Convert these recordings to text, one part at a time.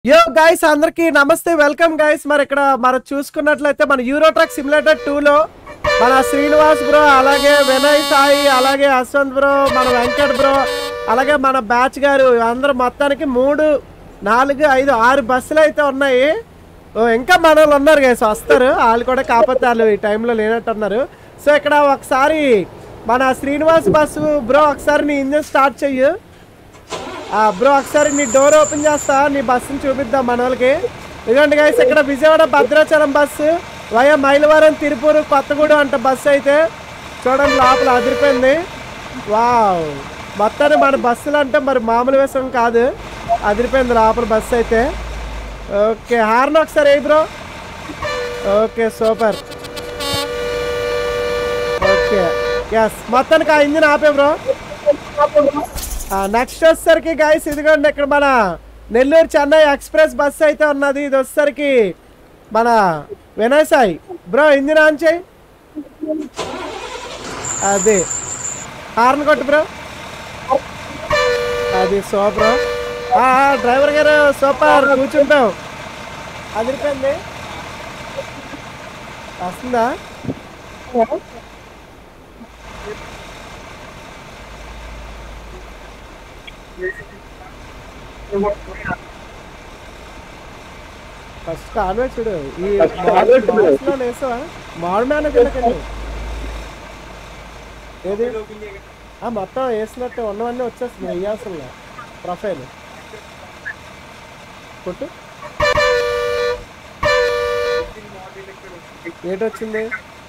యో గైస్ అందరికి నమస్తే వెల్కమ్ గైస్ మరి ఇక్కడ మనం చూసుకున్నట్లయితే మన యూరో ట్రక్ సిమ్యులేటర్ లో మన శ్రీనివాస్ బ్రో అలాగే వినయ్ సాయి అలాగే అశ్వంత్ బ్రో మన వెంకట్ బ్రో అలాగే మన బ్యాచ్ గారు అందరూ మొత్తానికి మూడు నాలుగు ఐదు ఆరు బస్సులు అయితే ఉన్నాయి ఓ ఇంకా మన వాళ్ళు ఉన్నారు గైస్ వస్తారు వాళ్ళు కూడా కాకపోతే వాళ్ళు ఈ టైంలో లేనట్టున్నారు సో ఇక్కడ ఒకసారి మన శ్రీనివాస్ బస్సు బ్రో ఒకసారి నీ ఇంజన్ స్టార్ట్ చెయ్యి ఆ బ్రో ఒకసారి నీ డోర్ ఓపెన్ చేస్తా నీ బస్సుని చూపిద్దాం మన వాళ్ళకి ఇదిగోండి గైస్ ఇక్కడ విజయవాడ భద్రాచలం బస్సు వయ మైలవరం తిరుపూరు కొత్తగూడెం అంట బస్సు అయితే చూడండి లోపల అదిరిపోయింది వావ్ మొత్తాన్ని మన బస్సులు అంటే మరి మామూలు విషయం కాదు అదిరిపోయింది లోపల బస్సు అయితే ఓకే హార్న్ ఒకసారి ఏ bro okay super okay yes మొత్తానికి ఆ ఇంజిన్ ఆపే బ్రో నెక్స్ట్ వచ్చేసరికి గైస్ ఇదిగోండి ఇక్కడ మన నెల్లూరు చెన్నై ఎక్స్ప్రెస్ బస్ అయితే ఉన్నది ఇది వచ్చేసరికి మన Vinay Sai bro engine on చేయి అది హార్న్ కొట్టు బ్రో అది సూపర్ డ్రైవర్ గారు సూపర్ కూర్చుంటాం అదిరిపోయింది వస్తుందా ఫస్ట్ కాన్వే చూడు ఈ మాడ్లో వేసావా మాడ్ మేనేజర్ ఏది ఆ, మొత్తం వేసినట్టు ఉన్నవన్నీ వచ్చేస్తుంది వేయాల్సిన ప్రొఫైల్ కొట్టు ఏంటొచ్చింది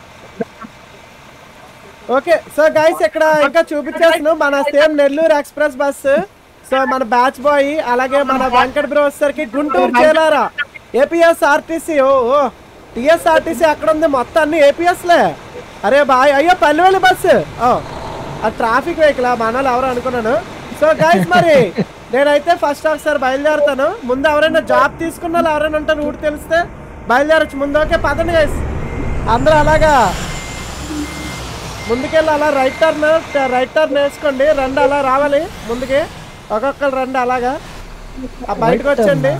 ఓకే సో గైస్ ఇక్కడ ఇంకా చూపించేస్తున్నాం మన same Nellore express bus so మన బ్యాచ్ బాయ్ అలాగే మన వెంకట బ్రో వచ్చేసరికి గుంటూరు చేలారా ఏపీఎస్ ఆర్టీసీ ఓ ఓ టిఎస్ఆర్టీసీ అక్కడ ఉంది మొత్తం అన్ని ఏపీఎస్లే అరే బాయ్ అయ్యో పల్లెవెల్లి బస్సు ఓ అది ట్రాఫిక్ వెహికల్ మన ఎవరు అనుకున్నాను సో గైస్ మరి నేనైతే ఫస్ట్ ఒకసారి బయలుదేరుతాను ముందు ఎవరైనా జాబ్ తీసుకున్న వాళ్ళు ఎవరైనా ఉంటారు ఊరు తెలిస్తే బయలుదేరచ్చు ముందు ఓకే పదండి గైస్ అందరూ అలాగా ముందుకెళ్ళి అలా రైట్ టర్న్ రైట్ టర్న్ వేసుకోండి రెండు అలా రావాలి ముందుకి ఒక్కొక్కరు రెండు అలాగా ఆ బయటకు వచ్చండి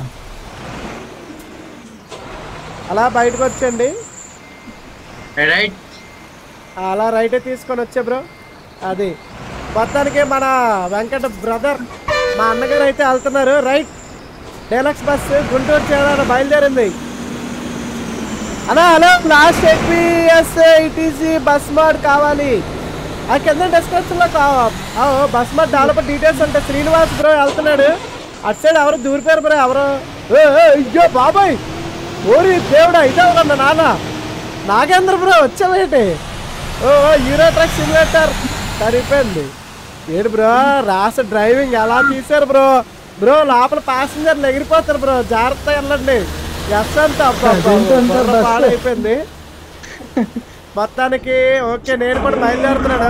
అలా బయటకు వచ్చండి రైట్ ఆ, అలా రైట్ తీసుకొని వచ్చే బ్రో అది మొత్తానికి మన వెంకట బ్రదర్ మా అన్నగారు అయితే వెళ్తున్నారు రైట్ డైలక్స్ బస్సు గుంటూరు చేరాలి బయలుదేరింది అలా hello last APS ETC bus mod కావాలి ఆ కింద డిస్క్రిప్షన్లో కావా బస్ మార్ట్ డెవలపర్ డీటెయిల్స్ అంటే శ్రీనివాస్ బ్రో వెళ్తున్నాడు అటు సైడ్ ఎవరు దూరిపోయారు బ్రో ఎవరు ఏ, ఏ, అయ్యో బాబాయ్ ఓరి దేవుడా ఇదే ఒక నాన్న నాగేంద్ర బ్రో వచ్చావేంటి ఓ ఓ, యూరో ట్రక్ సిమ్యులేటర్ సరిపోయింది ఏడు బ్రో రాస డ్రైవింగ్ ఎలా తీశారు బ్రో బ్రో లోపల ప్యాసింజర్లు ఎగిరిపోతారు బ్రో జాగ్రత్తగా వెళ్ళండి ఎస్ అంత పాడైపోయింది మొత్తానికి ఓకే నేను కూడా బయలుదేరుతున్నాను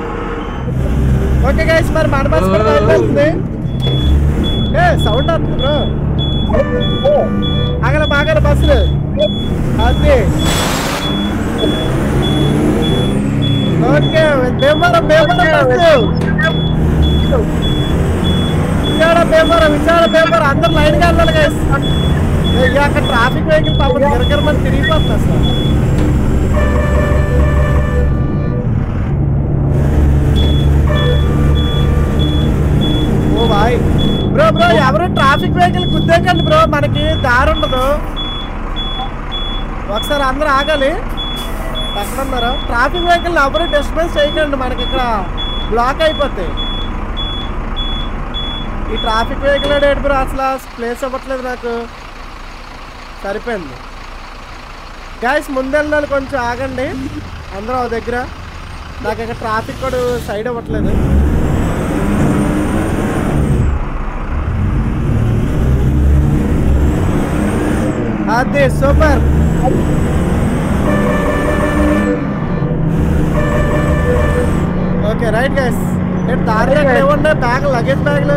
ఓకే గైస్ మరి మన బస్ కూడా బయలుదేరుతుంది ఏ సౌండ్ వస్తుంది బ్రో ఆగల బాగల బస్సులు అది ఓకే భీమవరం భీమవరం బస్సు విజయవాడ భీమవరం విజయవాడ భీమవరం అందరు లైన్గా వెళ్ళాలి గైస్ ఇక అక్కడ ట్రాఫిక్ వెహికల్ పాపం గిరగిరమని తిరిగిపోతుంది అసలు ఓ బాయ్ బ్రో బ్రో ఎవరు ట్రాఫిక్ వెహికల్ గుద్దేకండి బ్రో మనకి దారి ఉండదు ఒకసారి అందరూ ఆగాలి ఎక్కడ ఉన్నారు ట్రాఫిక్ వెహికల్ ఎవరు డిస్టర్బెన్స్ చేయకండి మనకి ఇక్కడ బ్లాక్ అయిపోతాయి ఈ ట్రాఫిక్ వెహికల్ ఏంటి బ్రో అసలు ప్లేస్ అవ్వట్లేదు నాకు సరిపోయింది గ్యాస్ ముందెళ్ళాలి కొంచెం ఆగండి అందరూ ఒక దగ్గర నాకు ఇక్కడ ట్రాఫిక్ కూడా సైడ్ అవ్వట్లేదు అదే సూపర్ ఓకే రైట్ గైస్ నేను దారిలో ఏమన్నా బ్యాగ్ లగేజ్ బ్యాగ్లు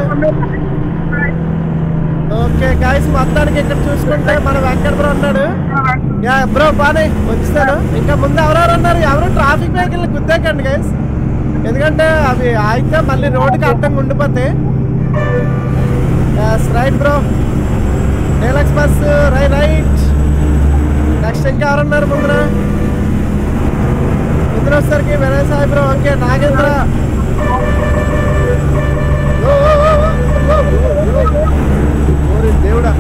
ఓకే గైస్ మొత్తానికి ఇక్కడ చూసుకుంటే మన వెంకట బ్రో ఉన్నాడు యా బ్రో బానే వచ్చేసాను ఇంకా ముందు ఎవరెవరు ఉన్నారు ఎవరు ట్రాఫిక్ వెహికల్ గుద్దేకండి గైస్ ఎందుకంటే అవి ఆగితే మళ్ళీ రోడ్డుకి అడ్డంగా ఉండిపోతాయి రైట్ బ్రో ఇంకెవరున్నారు ముందర ముందర వచ్చేసరికి వినయ్ సాయి బ్రో ఓకే నాగేంద్ర ఓ, ఓ, ఓ, ఓ, ఓ, ఓ, ఓ. ఓరి దేవుడా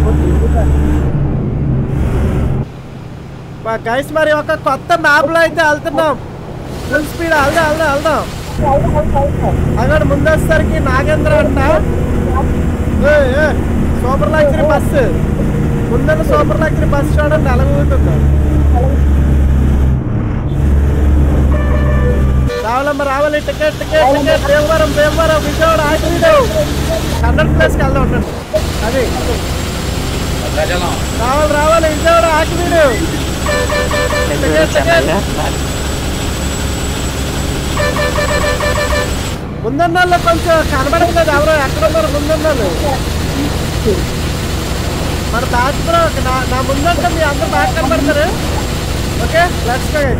గైస్ మరి ఒక కొత్త మ్యాప్ లో అయితే వెళ్తున్నాం ఫుల్ స్పీడ్ వెళ్దాం వెళ్దాం వెళ్దాం అక్కడ ముందు వచ్చేసరికి నాగేంద్ర అంట ఏయ్, ఏయ్, సూపర్ లగ్జరీ బస్సు ముందర సూపర్ లగ్జరీ బస్ చూడండి అలగూతుంది రావాలమ్మ రావాలి ticket ticket ticket Bhimavaram Bhimavaram Vijayawada ఆగిపోయాడు హండ్రెడ్ ప్లేస్కి వెళ్దాం ఉండండి అది భద్రాచలం రావాలి రావాలి విజయవాడ ఆగిపోయాడు టికెట్ టికెట్ ముందన్నాళ్ళు కొంచెం కనబడట్లేదు ఎవరో ఎక్కడ ఉన్నారు ముందన్నాళ్ళు మన బ్యాచ్ బ్రో నా నా ముందంటే మీ అందరు బాగా కనబడతారు ఓకే లెట్స్ గో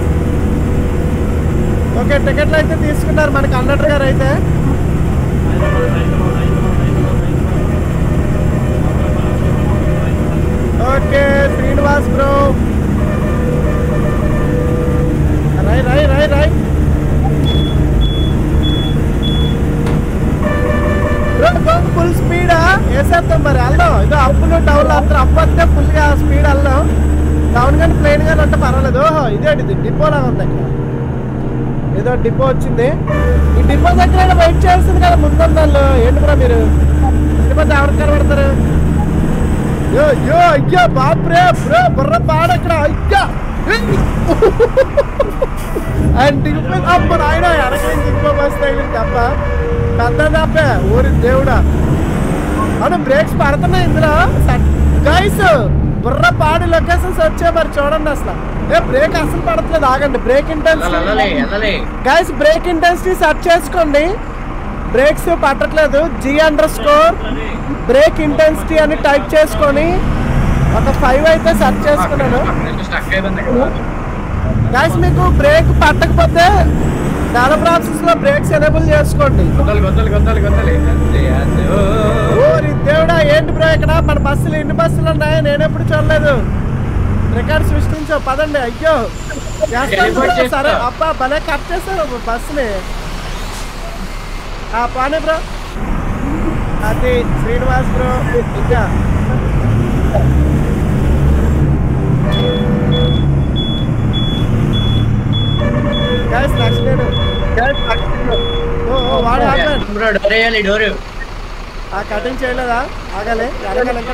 ఓకే టికెట్లు అయితే తీసుకున్నారు మన కండక్టర్ గారు అయితే ఓకే శ్రీనివాస్ బ్రో రై రై రై రై ఫుల్ స్పీడా వేసేద్దాం మరి వెళ్దాం ఇదో అప్పులు డౌన్ అందరూ అప్పు వస్తే ఫుల్గా స్పీడ్ వెళ్దాం డౌన్ కానీ ప్లేన్ కానీ ఉంటే పర్వాలేదు ఓహో ఇదేంటి ఇది డిపో లాగా ఉంది ఇక్కడ ఏదో డిపో వచ్చింది ఈ డిపో దగ్గర వెయిట్ చేస్తుంది కదా ముందు ఏంటి బ్రో మీరు డిపో ఎవరు కనబడతారు యో యో అయ్యా బాప్రే బ్రో బుర్ర పాడక్కడ అయ్యా ఆయన దిగిపోయింది అమ్మ నాయన వెనకరించి ఇంకో బస్ తగిలింది తప్ప పెద్ద తప్పే ఊరి దేవుడా అవును బ్రేక్స్ పడుతున్నాయి ఇందులో గైస్ బుర్ర పాడి లొకేషన్స్ వచ్చే మరి చూడండి అసలు ఏ బ్రేక్ అసలు పడట్లేదు ఆగండి బ్రేక్ వెళ్ళాలి వెళ్ళాలి ఇంటెన్సిటీ వెళ్ళాలి గైస్ బ్రేక్ ఇంటెన్సిటీ సెర్చ్ చేసుకోండి బ్రేక్స్ పట్టట్లేదు G underscore brake intensity అని టైప్ చేసుకొని ఒక ఫైవ్ అయితే సెర్చ్ చేసుకున్నాను స్టక్ అయిపోయింది కదా గైస్ మీకు బ్రేక్ పట్టకపోతే డెవలపర్ ఆప్షన్స్ లో బ్రేక్స్ ఎనేబుల్ చేసుకోండి గొద్దలు గొద్దలు గొద్దలు గొద్దలు అంతే అంతే ఓ, ఓ, ఓ. ఓరి దేవుడా ఏంటి బ్రో ఇక్కడ మన బస్సులు ఎన్ని బస్సులు ఉన్నాయి నేను ఎప్పుడు చూడలేదు రికార్డ్ సృష్టించావు పదండి అయ్యో చేస్తాను Teleport బ్రో. చేస్తా. సరే అబ్బా భలే కట్ చేశారు బస్సుని ఆ పానీ బ్రో అది శ్రీనివాస్ బ్రో ఇంకా గైస్ నెక్స్ట్ నేను ఓ ఓ వాడు ఆపాడు బ్రో డోర్ వేయాలి డోర్ ఆ కటింగ్ చేయలేదా ఆగలే వెనకాల ఇంకా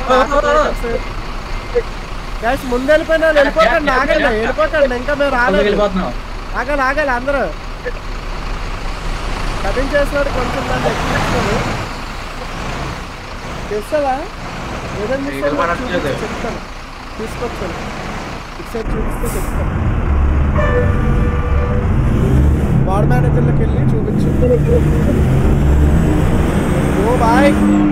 గైస్ ముందు వెళ్ళిపోయిన వాళ్ళు వెళ్ళిపోకండి ఆగండి వెళ్ళిపోకండి ఇంకా మేము రాలేదు వెళ్ళిపోతున్నాం ఆగాలి ఆగాలి అందరూ కటింగ్ చేసినాడు కొంచెం నన్ను ఎక్కించుకోను తెస్తావా ఏదైనా ఇది పడట్లేదు. చెప్తాను తీసుకొచ్చాను ఇటు చూపిస్తే చెప్తాను వార్డ్ మేనేజర్లకు వెళ్ళి చూపించు ఓ బాయ్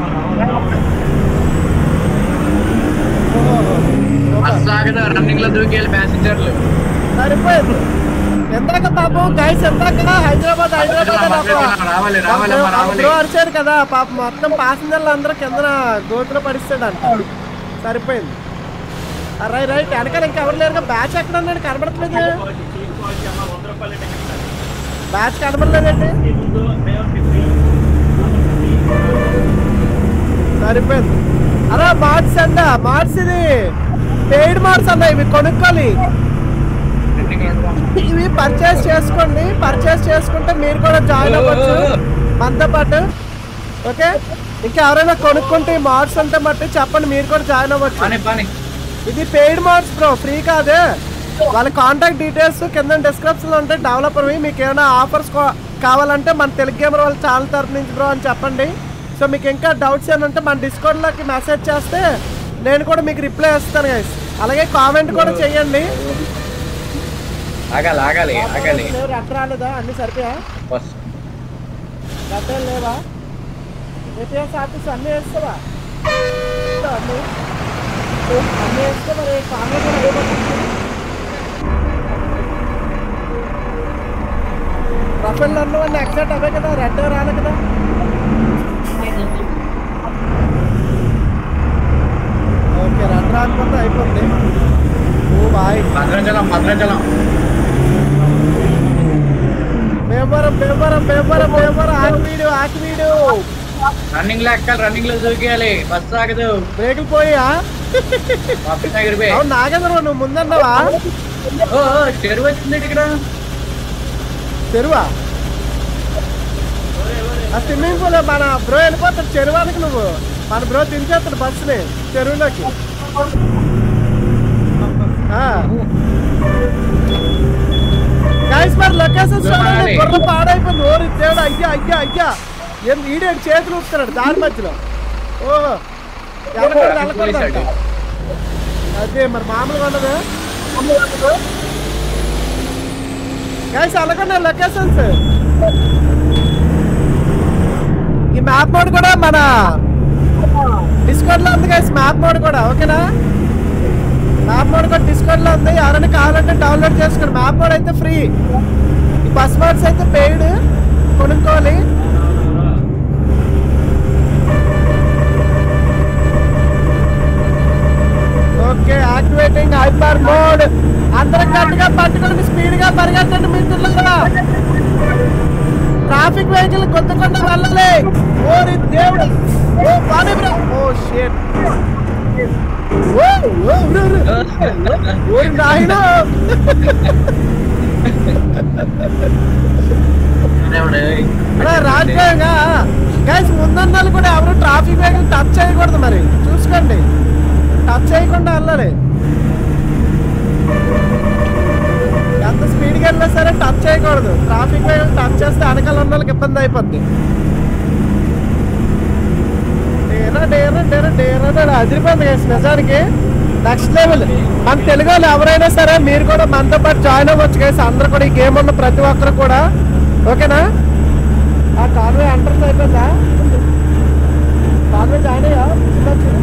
బస్ ఆగదు రన్నింగ్ లో దూకేయాలి ప్యాసింజర్లు సరిపోయింది ఎందాక పాపం గైస్ ఎందాక హైదరాబాద్ హైదరాబాద్ రావాలి, రావాలి, అమ్మ, రావాలి. బ్రో అరిచారు కదా పాప మొత్తం ప్యాసింజర్లు అందరూ కింద గోతులో పడిస్తాడంట సరిపోయింది ఆ, రైట్ రైట్ వెనకాల ఇంకా ఎవరు లేరుగా బ్యాచ్ ఎక్కడ ఉన్నాడు కనబడట్లేదు బ్యాచ్ కనబడలేదండి సరిపోయింది అలా మార్క్స్ అంట మార్క్స్ ఇది పెయిడ్ మార్క్స్ అన్న ఇవి కొనుక్కోవాలి ఇవి పర్చేస్ చేసుకోండి పర్చేస్ చేసుకుంటే మీరు కూడా జాయిన్ అవ్వచ్చు మనతో పాటు ఓకే ఇంకా ఎవరైనా కొనుక్కుంటే ఈ మార్క్స్ ఉంటే మట్టి చెప్పండి మీరు కూడా జాయిన్ అవ్వచ్చు పని పని ఇది పెయిడ్ మార్క్స్ బ్రో ఫ్రీ కాదే వాళ్ళ కాంటాక్ట్ డీటెయిల్స్ కింద డిస్క్రిప్షన్ లో ఉంటాయి డెవలపర్ మీకు ఏమైనా ఆఫర్స్ కావాలంటే మన తెలుగు గేమర్ వాళ్ళ ఛానల్ తరపు నుంచి బ్రో అని చెప్పండి సో మీకు ఇంకా డౌట్స్ ఏమైనా ఉంటే మన డిస్కౌంట్ లోకి మెసేజ్ చేస్తే నేను కూడా మీకు రిప్లై ఇస్తాను గైస్ అలాగే కామెంట్ కూడా చేయండి ఆగాలి ఆగాలి ఆగాలి లేవు, రెడ్ రాలేదా అన్ని సరిపోయా బస్ రెడ్ లేవా ఏపీఎస్ ఆఫీస్ అన్ని వేస్తావా అన్ని అన్ని వేస్తే మరి కామెంట్ కూడా అయిపోతుంది రఫెల్ అన్న వల్ల ఎగ్జాక్ట్ అవే కదా రెడ్ రాలే కదా ఓకే రెడ్ రాకపోతే అయిపోతుంది oh boy Bhadrachalam Bhadrachalam Bhimavaram Bhimavaram Bhimavaram Bhimavaram Akividu Akividu running లో ఎక్కాలి రన్నింగ్ లో దూకేయాలి బస్సు ఆగదు బ్రేకులు పోయా బస్సు ఎగిరిపోయి అవును నాగేంద్ర నువ్వు ముందన్నావా ఓ ఓ, చెరువు వచ్చింది ఇక్కడ చెరువా ఆ స్విమ్మింగ్ పూల్ మన బ్రో వెళ్ళిపోతాడు చెరువానికి నువ్వు మన బ్రో దించేస్తాడు బస్సుని చెరువులోకి గైస్ మరి లొకేషన్ చూడండి బుర్ర పాడైపోయింది ఓరి దేవుడు అయ్యా అయ్యా అయ్యా ఏం ఈడేడు చేతులు ఊపుతున్నాడు దారి మధ్యలో ఓహో వెళ్ళకూడదు వెళ్ళకూడదంట అదే మరి మామూలుగా ఉండదు గైస్ అలాగనే లొకేషన్స్ ఈ మ్యాప్ మోడ్ కూడా మన డిస్కౌంట్ లో ఉంది గైస్ మ్యాప్ మోడ్ కూడా ఓకేనా మ్యాప్ మోడ్ కూడా డిస్కౌంట్ లో ఉంది ఎవరైనా కావాలంటే డౌన్లోడ్ చేసుకోండి మ్యాప్ మోడ్ అయితే ఫ్రీ ఈ బస్ మోడ్స్ అయితే పెయిడ్ కొనుక్కోవాలి ఓకే యాక్టివేటింగ్ హైపర్ మోడ్ అందరం గట్టిగా పట్టుకొని స్పీడ్ గా పరిగెత్తండి మిత్రులారా ట్రాఫిక్ వెహికల్ కొత్తకుండా వెళ్ళాలి ఓరి దేవుడు ఓ పానీ బ్రో ఓ షిట్ ఓ ఓ బ్రో ఓరి నాయనా అరే రాజ్యాంగా గైస్ ముందన్నాళ్ళు కూడా ఎవరు ట్రాఫిక్ వెహికల్ టచ్ చేయకూడదు మరి చూసుకోండి టచ్ చేయకుండా వెళ్ళాలి ఎంత స్పీడ్గా వెళ్ళినా సరే టచ్ చేయకూడదు ట్రాఫిక్ వెహికల్ టచ్ చేస్తే వెనకాల ఉన్న వాళ్ళకి ఇబ్బంది అయిపోద్ది డేరా డేరా డేరా డేరా డేరా అదిరిపోయింది guys నిజానికి నెక్స్ట్ లెవెల్ మన తెలుగు వాళ్ళు ఎవరైనా సరే మీరు కూడా మనతో పాటు జాయిన్ అవ్వచ్చు గైస్ అందరు కూడా ఈ గేమ్ ఉన్న ప్రతి ఒక్కరు కూడా ఓకేనా ఆ కాన్వే ఎంట్రన్స్ అయిపోయిందా కాన్వే జాయిన్ అయ్యా చిన్న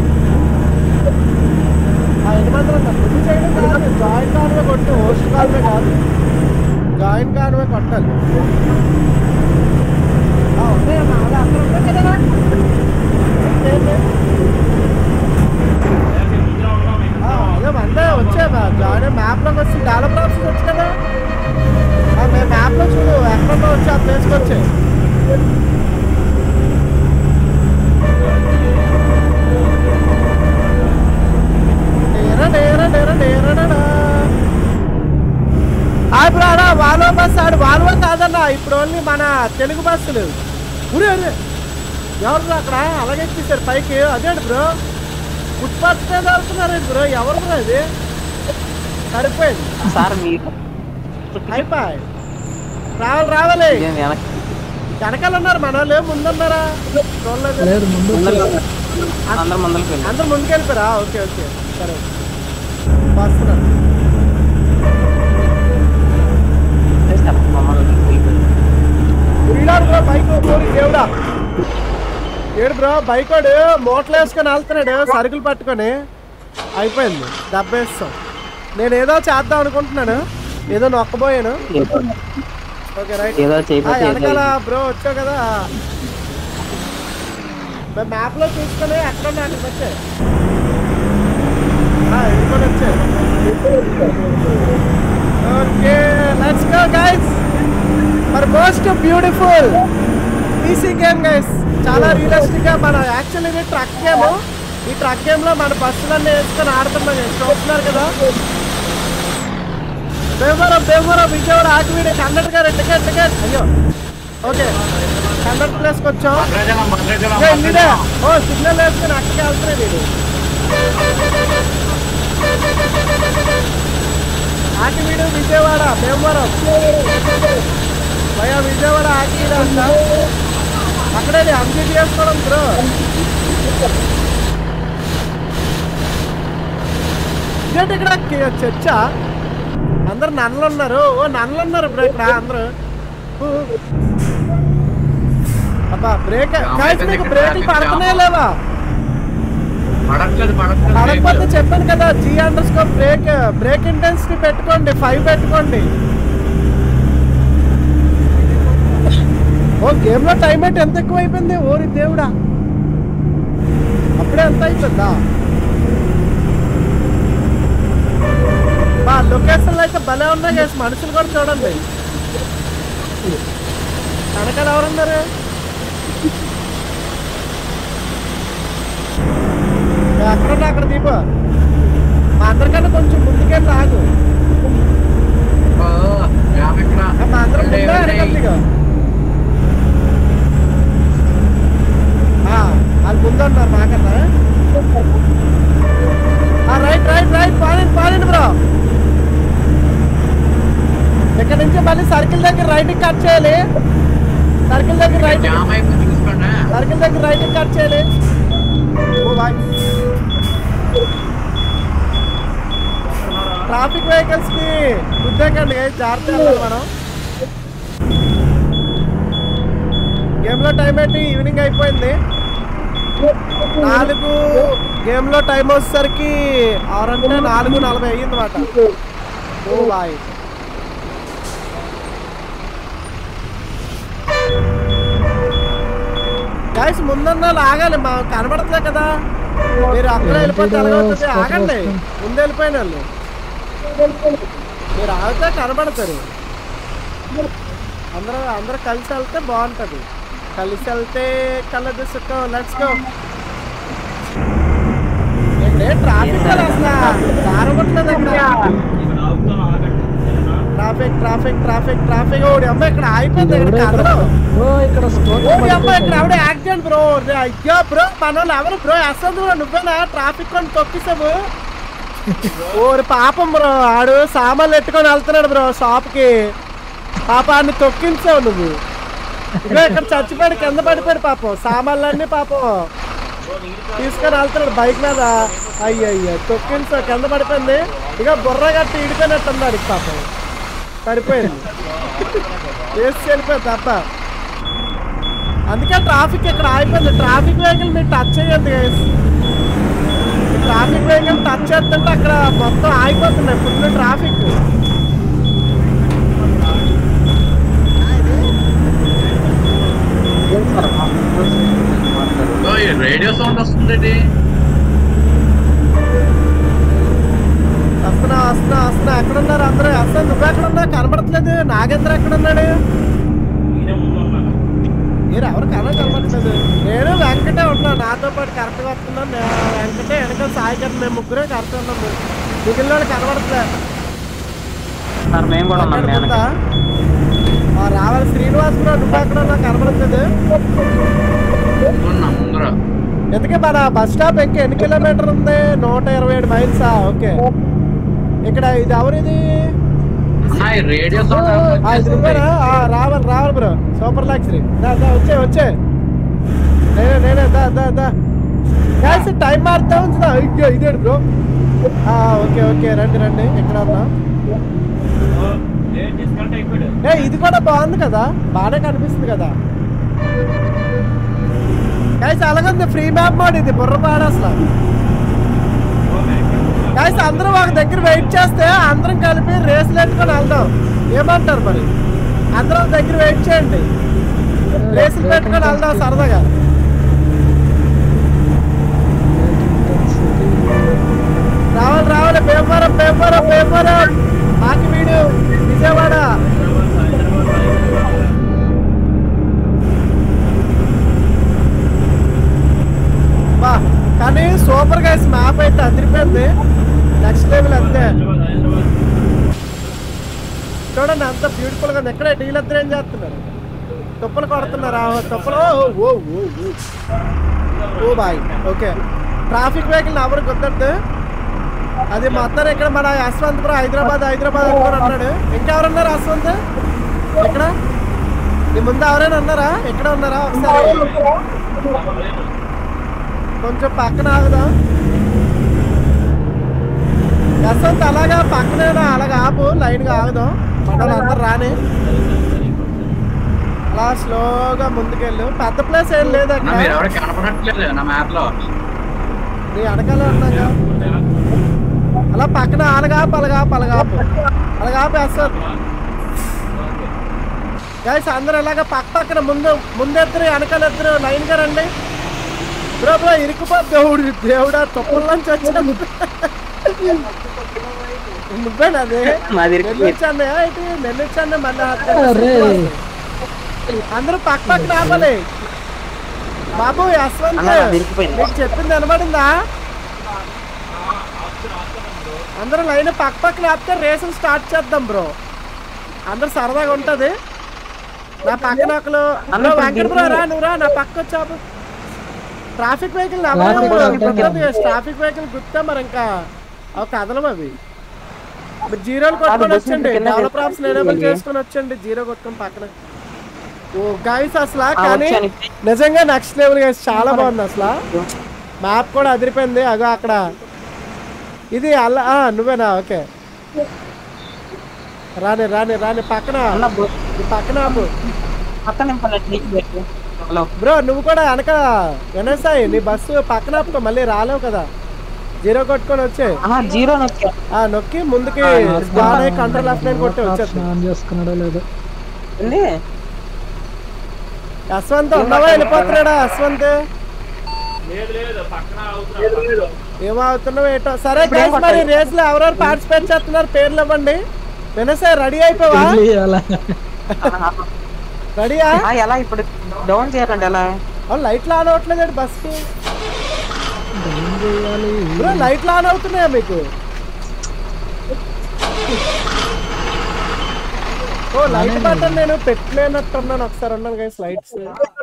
ఆ ఎన్ని మంది ఉన్నారు ముందు చేయడం కాదు జాయిన్ కాన్వే కొట్టు హోస్ట్ కాన్వే కాదు జాయిన్ కాన్వే కొట్టాలి ఆ, ఉన్నాయమ్మా అదే అక్కడ ఉంటాయి కదా ఏంటి? ఆ, అదే మందే వచ్చే జాయిన్ మ్యాప్లోకి వచ్చి డెవలపర్ ఆప్షన్ వచ్చు కదా ఆ, మేము మ్యాప్లో చూడు ఎక్కడ వచ్చి ఆ ప్లేస్కి వచ్చాయి డేరా డేరా డేరా డేరా డేరా. ఆ ఇప్పుడు ఆడ వాల్వో బస్ ఆడు వాల్వో కాదన్న ఇప్పుడు ఓన్లీ మన తెలుగు బస్సులు ఉరే ఉరే ఎవరు అక్కడ అలాగే ఎక్కిస్తారు పైకి అదేంటి బ్రో ఫుట్పాత్ మీద వెళ్తున్నారు బ్రో ఎవరు బ్రో ఇది సరిపోయింది సార్ మీరు అయిపోయి రావాలి రావాలి ఏం వెనక్కి వెనకాల ఉన్నారు మన వాళ్ళు ముందున్నారా చూడలేదు ముందర అందరు ముందరికి వెళ్ళి అందరు ముందుకెళ్ళిపోయారా ఓకే ఓకే సరే వస్తున్నారు ఉరిడాడు బ్రో బైక్ ఊరి దేవుడా ఏడు బ్రో బైక్ వాడు మూటలు వేసుకొని వెళ్తున్నాడు సరుకులు పట్టుకొని అయిపోయింది దెబ్బేస్తాం నేను ఏదో చేద్దాం అనుకుంటున్నాను ఏదో నొక్కబోయాను ఓకే రైట్ ఏదో చేయకపోతే ఏదో వెనకాల బ్రో వచ్చావు కదా మ్యాప్ లో చూసుకొని ఎక్కడ ఉన్నా అక్కడికి వచ్చాయి వెళ్ళిపోయి వచ్చాయి ఓకే లెట్స్ గో గైస్ మరి most beautiful PC game guys చాలా రియలిస్టిక్ గా మన యాక్చువల్లీ ఇది ట్రక్ గేమ్ ఈ ట్రక్ గేమ్ లో మన బస్సులన్నీ వేసుకొని ఆడుతున్నాం guys. చూస్తున్నారు కదా దేవరం దేవరం విజయవాడ ఆకివీడి కండక్టర్ గారు టికెట్ టికెట్ అయ్యో ఓకే కండక్టర్ ప్లేస్కి వచ్చాం భద్రాచలం భద్రాచలం ఏ, ఇదే. భద్రాచలం. ఓ సిగ్నల్ వేసుకుని అక్కడికి వెళ్తున్నాడు వీడు ఆకివీడు విజయవాడ భీమవరం భయ విజయవాడ ఆకివీడు అంట అక్కడే అంజీ చేసుకోవడం బ్రో ఇదేంటి ఇక్కడ కి- చర్చా అందరు నన్నలు ఉన్నారు ఓ నన్నలు ఉన్నారు బ్రో ఇక్కడ అందరూ ఊ. అబ్బా బ్రేక్ guys, మీకు బ్రేకులు పడుతున్నాయా లేవా పడట్లేదు పడట్లేదు పడకపోతే బ్రేకులు. చెప్పాను కదా G underscore brake brake intensity పెట్టుకోండి ఫైవ్ పెట్టుకోండి ఓ గేమ్ లో టైం అయితే ఎంత ఎక్కువ అయిపోయింది ఓరి దేవుడా అప్పుడే ఎంత అయిపోయిందా బా లొకేషన్ ఉన్నాయి గైస్ మనుషులు కూడా చూడండి వెనకాల ఎవరున్నారు ఎక్కడున్నా అక్కడ దీప మా అందరికన్నా కొంచెం ముందుకెళ్ళి ఆగు ఓ, యాభై ఇక్కడ. మా అందరం వెళ్ళే, ముందే వెళ్ళే. వెనకాల వాళ్ళు ముందు ఉన్నారు మాకన్నా రైట్ రైట్ రైట్ పాలండి పాలండి బ్రో ఇక్కడ నుంచి మళ్ళీ సర్కిల్ దగ్గర రైట్ కట్ చేయాలి సర్కిల్ దగ్గర రైట్ జామ్ అయిపోయి చూసుకోండి సర్కిల్ దగ్గర రైట్ కట్ చేయాలి ఓ బాయ్ ట్రాఫిక్ వెహికల్స్ కి గుర్తేకండి జాగ్రత్త వెళ్ళాలి మనం గేమ్ లో టైం ఏంటి ఈవినింగ్ అయిపోయింది నాలుగు గేమ్ లో టైం వచ్చేసరికి ఆరు అంటే నాలుగు నలభై అయ్యింది అనమాట ఓ బాయ్ గాయస్ ముందన్న ఆగాలి మా కనబడట్లే కదా మీరు అక్కడ వెళ్ళిపోతే ఎలాగవుతుంది ఆగండి ముందు వెళ్ళిపోయిన వాళ్ళు మీరు ఆగితే కనబడతారు అందరూ అందరూ కలిసి వెళ్తే బాగుంటుంది కలిసి వెళ్తే కలదు సుఖం లెట్స్ గో ట్రాఫిక్ అసలు దారగొట్టలేదు అక్కడ ట్రాఫిక్ ట్రాఫిక్ ట్రాఫిక్ ట్రాఫిక్ ఓడి అమ్మ ఇక్కడ ఆగిపోయింది ఇక్కడ కదలు బ్రో ఇక్కడ ఓడి అమ్మ ఇక్కడ ఆవిడ యాక్సిడెంట్ బ్రో అయ్యా బ్రో మన వాళ్ళు ఎవరు బ్రో అసలు బ్రో నువ్వేనా ట్రాఫిక్ కొని తొక్కిసావు ఓరి పాపం బ్రో ఆడు సామాన్లు ఎట్టుకొని వెళ్తున్నాడు బ్రో షాప్ కి పాపాన్ని తొక్కించావు నువ్వు ఇదిగో ఇక్కడ చచ్చిపోయాడు కింద పడిపోయాడు పాపం సామాన్లన్నీ పాపం తీసుకొని వెళ్తున్నాడు బైక్ మీద అయ్యయ్య తొక్కించావు కింద పడిపోయింది ఇక బుర్ర కట్టి ఇడిపోయినట్టున్నాడు ఇక పాపం సరిపోయింది వేసి వెళ్ళిపోయింది తప్ప అందుకే ట్రాఫిక్ ఇక్కడ ఆగిపోయింది ట్రాఫిక్ వెహికల్ మీరు టచ్ చేయండి గైస్ ట్రాఫిక్ వెహికల్ టచ్ చేస్తుంటే అక్కడ మొత్తం ఆగిపోతున్నాయి ఫుల్ ట్రాఫిక్ ఓ, ఈ రేడియో సౌండ్ వస్తుంది వస్తున్నా వస్తున్నా వస్తున్నా ఎక్కడున్నారు అందరూ అసలు నువ్వు ఎక్కడ ఉన్నా కనబడట్లేదు నాగేంద్ర ఎక్కడ ఉన్నాడు మీరు ఎవరు కన కనబడట్లేదు నేను వెంకటే ఉన్నా నాతో పాటు కరెక్ట్గా వస్తున్నాను నేను వెంకటే వెనక సాయి గారు మేము ముగ్గురే కరెక్ట్ ఉన్నాము మిగిలిన వాళ్ళు కనబడట్లేదు సార్ మేము కూడా ఉన్నాం అక్కడ నేను ఉందా? ఆ, రావాలి శ్రీనివాస్ కూడా నువ్వు ఎక్కడ ఉన్నా కనబడట్లేదు ముందర ఎందుకే మన బస్ స్టాప్ ఎక్కి ఎన్ని కిలోమీటర్ ఉంది నూట ఇరవై ఏడు మైల్సా ఓకే ఇక్కడ ఇది ఎవరిది అన్నా, ఈ రేడియో సౌండ్ ఆ, ఇది వచ్చేస్తుంది. నువ్వేనా? ఆ, రావాలి రావాలి బ్రో సూపర్ లగ్జరీ దా దా వచ్చే వచ్చే నేనే నేనే దా దా దా గ్యాస్ టైం మారుతా ఉంచుదా అయ్యో ఇదేడు బ్రో ఆ, ఓకే ఓకే రండి రండి ఎక్కడ ఉన్నా ఏ ఇది కూడా బాగుంది కదా బాగానే కనిపిస్తుంది కదా గైస్ అలాగే ఫ్రీ మ్యాప్ మోడ్ ఇది బుర్రపాడు అసలు గైస్ అందరూ ఒక దగ్గర వెయిట్ చేస్తే అందరం కలిపి రేసులు ఎట్టుకొని వెళ్దాం ఏమంటారు మరి అందరం దగ్గర వెయిట్ చేయండి రేసులు పెట్టుకొని వెళ్దాం సరదాగా రావాలి రావాలి పేపరం పేపరం పేపరం మాకి వీడు విజయవాడ బా కానీ సూపర్ గైస్ మ్యాప్ అయితే అదిరిపోయింది నెక్స్ట్ లెవెల్ అంతే చూడండి అంత బ్యూటిఫుల్ గా ఉంది. ఎక్కడే డీలంతా ఏం చేస్తున్నారు తుప్పలు కొడుతున్నారా తుప్పలు ఓ ఓ ఓ ఓ. Oh boy okay traffic vehicle ఎవరు కుదరదు అది మొత్తం ఇక్కడ మన యశ్వంతపురం హైదరాబాద్ హైదరాబాద్ అనుకోని అన్నాడు ఇంకెవరున్నారు యశ్వంత్ ఎక్కడ నీ ముందు ఎవరైనా ఉన్నారా ఎక్కడ ఉన్నారా ఒకసారి కొంచెం పక్కన ఆగుదాం యశ్వంత్ అలాగా పక్కనే అలాగా ఆపు లైన్గా ఆగుదాం మండలం అందరు రాని అలా స్లోగా ముందుకెళ్ళు పెద్ద ప్లేస్ ఏం లేదు అన్నా, అక్కడ మీరు ఎవరు కనపడట్లేదు నా మ్యాప్ లో నీ వెనకాల ఉన్నాగా అలా పక్కన అలగాపు అలగాపు అలగాపు అలగాపు వేస్తారు గైస్ అందరూ ఇలాగ పక్క పక్కన ముందు ముందెద్దరు వెనకాల ఎద్దరు లైన్ గా రండి బ్రో బ్రో ఇరుకుపో దేవుడు దేవుడా తుప్పల్లోంచి వచ్చాను నువ్వేనది మాది నెల్లొచ్చాను ఏంటి నెల్లొచ్చాను మళ్ళీ అరే. అందరూ పక్క పక్క రావాలి బాబు యశ్వంత్ అన్న, నాది ఇరికిపోయింది. నీకు చెప్పింది వినబడిందా అందరూ లైన్ పక్క పక్కన ఆపితే రేసులు స్టార్ట్ చేద్దాం బ్రో అందరూ సరదాగా ఉంటది నా పక్కన ఒకరు అన్న, బ్రో, ఇప్పుడు వెంకట బ్రో దీన్ని- రా నువ్వు రా నా పక్క వచ్చాపు traffic vehicle Traffic vehicle traffic vehicle గుర్తా మరి ఇంకా అవి కదలం అవి మీరు జీరోలు కొట్టుకొని బస్సు వచ్చండి కింద డెవలప్ ఆప్షన్ ఎనేబుల్ వెళ్ళి. చేసుకొని వచ్చండి జీరో కొట్టుకొని పక్కన ఓ గైస్ అసలు ఆ, కానీ వచ్చాను. నిజంగా నెక్స్ట్ లెవెల్ గైస్ చాలా బాగుంది అసలు మ్యాప్ కూడా అదిరిపోయింది అగో అక్కడ ఇది అల్ల ఆ, నువ్వేనా ఓకే రాని రాని రాని పక్కన అన్న బో- ఈ పక్కన ఆపు పక్కన నింపాలి, నీకు పెట్టు. హలో బ్రో నువ్వు కూడా వెనక వినసాయి నీ బస్సు పక్కన ఆపుకో మళ్ళీ రాలేవు కదా జీరో కొట్టుకొని వచ్చే ఆహా జీరో నొక్కా ఆ నొక్కి ముందుకి స్పాన్ అయ్యి కంట్రోల్ లెఫ్ట్ లైన్ కొట్టి వచ్చేది ఆన్ చేసుకున్నాడో లేదో ఏంది? యశ్వంత్ ఉన్నావా వెళ్ళిపోతున్నాడా యశ్వంత్ లేదు లేదు పక్కన అవుతున్నా ఏమవుతున్నావు ఏటో సరే ఇప్పుడు ఏం గైస్ మరి కొట్టాలి? రేస్ లో ఎవరెవరు పార్టిసిపేట్ చేస్తున్నారు పేర్లు ఇవ్వండి వినసాయి రెడీ అయిపోవా వెళ్ళి అలా రెడీయా ఆ, ఎలా ఇప్పుడు డౌన్ చేయాలండి ఎలా లైట్లు ఆన్ అవ్వట్లేదు బస్ కి ఏం చేయాలి బ్రో లైట్లు ఆన్ అవుతున్నాయా మీకు ఓ లైట్ బటన్ నేను పెట్టలేనట్టున్నాను ఒకసారి అన్నాను గైస్ లైట్స్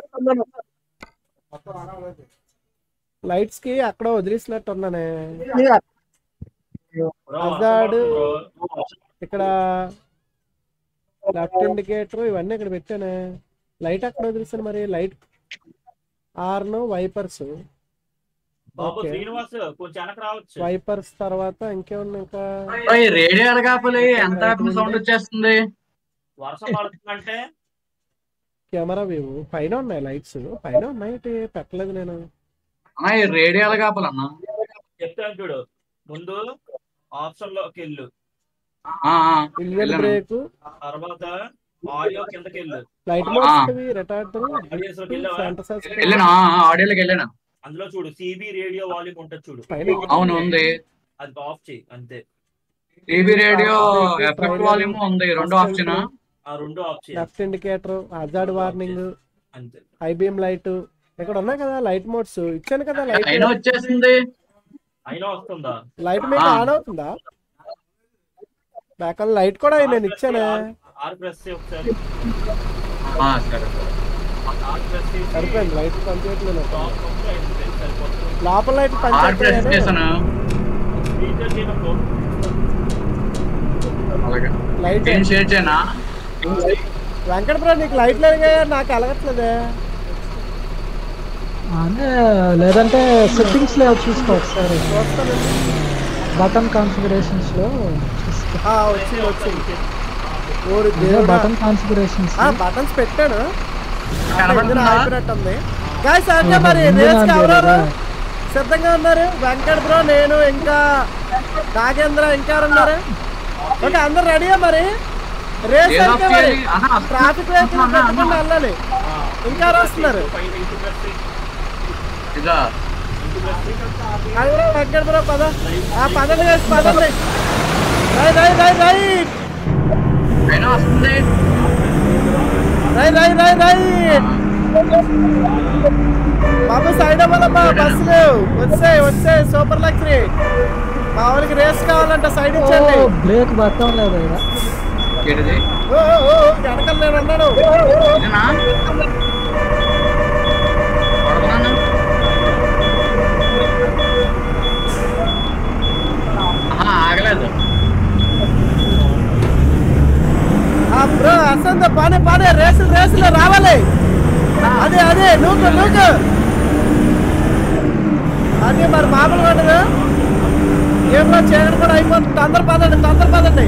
లైట్స్ కి అక్కడ వదిలేసినట్టు ఉన్నానే అజాడు ఇక్కడ లెఫ్ట్ ఇండికేటర్ ఇవన్నీ ఇక్కడ పెట్టానే లైట్ అక్కడ వదిలేసాను మరి లైట్ ఆర్ను వైపర్స్ బాబు ఓకే. శ్రీనివాస్ కొంచెం వెనక రావచ్చు వైపర్స్ తర్వాత ఇంకేమున్నా ఇంకా రేడియో కాపలి ఎంత సౌండ్ వచ్చేస్తుంది వర్షం పడుతుందంటే కెమెరా వ్యూ పైన ఉన్నాయి లైట్స్ పైన ఉన్నాయి ఇటు పెట్టలేదు నేను అన్న ఈ రేడియోలు కాపాలన్నా చెప్తాను చూడు ముందు ఆప్షన్ లోకి వెళ్ళు ఆ, ఆ, ఇంజన్ వెళ్ళాను. బ్రేక్ తర్వాత ఆడియో కిందకి వెళ్ళు లైట్ ఆ. మోడ్స్ రిటార్డర్ ఆడియోస్ లోకి వెళ్ళావా ఫ్యాంటసైజ్ వెళ్ళాను ఆ, ఆ, ఆడియోలోకి వెళ్ళాను అందులో చూడు సిబి రేడియో వాల్యూమ్ ఉంటుంది చూడు పైన అవును ఉంది అది ఆఫ్ చేయి అంతే టీవీ రేడియో ఎఫెక్ట్ వాల్యూమ్ ఉంది రెండు ఆప్షన్ ఆ రెండు ఆఫ్ చేయి లెఫ్ట్ ఇండికేటర్ హజార్డ్ వార్నింగ్ అంతే ఐబిఎం లైట్ ఇక్కడ ఉన్నాయి కదా లైట్ మోడ్స్ ఇచ్చాను కదా లైట్ అయినా వచ్చేసింది అయినా వస్తుందా లైట్ మీకు ఆ. ఆన్ అవుతుందా బ్యాక్ లైట్ కూడా నేను ఇచ్చానే ఆర్ ప్రెస్ చేయి ఒకసారి ఆ, సరే ఆర్ ప్రెస్ చేసి సరిపోయింది లైట్ పనిచేయట్లేదు టాప్ నొక్కితే అంతే, సరిపోతుంది లోపల లైట్ ఆర్ ప్రెస్ పనిచేయట్లేదు చేశాను ఫీచర్ చేయనప్పుడు అలాగే లైట్ నేను షేర్ చేయనా వెంకట బ్రో నీకు లైట్ లేదు నాకు ఎలగట్లేదే అనే లేదంటే సెట్టింగ్స్ లో చూసుకో ఒకసారి చూస్తాను బటన్ కాన్ఫిగరేషన్స్ లో చూసుకో ఆ, వచ్చింది వచ్చింది ఓరి దేవుడా. బటన్ కాన్ఫిగరేషన్స్ ఆ బటన్స్ పెట్టాను కనబడుతుందా? అయిపోయినట్టుంది గాయస్ అంటే మరి ఉంది రేస్ నాకు ఎవరెవరు లేదా? సిద్ధంగా ఉన్నారు వెంకట్ బ్రో నేను ఇంకా నాగేంద్ర ఇంకా ఎవరు ఉన్నారు ఓకే అందరు రెడీయా మరి రేస్ ఏదో అంటే మరి ఒకటి, ఆహా, ట్రాఫిక్ వెహికల్ అన్నా, అన్నా. పెట్టుకుని వెళ్ళాలి ఇంకా ఎవరు వస్తున్నారు పైన ఇంటి ప్రెస్ చేయి ఇదా ఇంటి ప్రెస్ చేయి అది కూడా వెంకట్ బ్రో పద ఆ పదండి guys, పదండి రై రై రై రై అయినా వస్తుంది రై రై రై రై బాబు సైడ్ అవ్వాలమ్మా బస్సులు వచ్చాయి వచ్చాయి సూపర్ లక్సరీ మా వాళ్ళకి రేస్ కావాలంట సైడ్ ఇచ్చండి బ్రేక్ బట్టం లేదు ఇక్కడ ఏంటిది ఓ, ఓ, ఓ, వెనకాల నేను అన్నాను ఇదేనా కొడుతున్నాను ఆహా, ఆగలేదు ఆ బ్రో అసంత పానే పానే రేసులు రేసులు రావాలి అదే అదే నూకు నూకు అదే మరి మామూలుగా ఉండదు ఏమో చీకటి కూడా అయిపోతుంది తొందర పదండి తొందర పదండి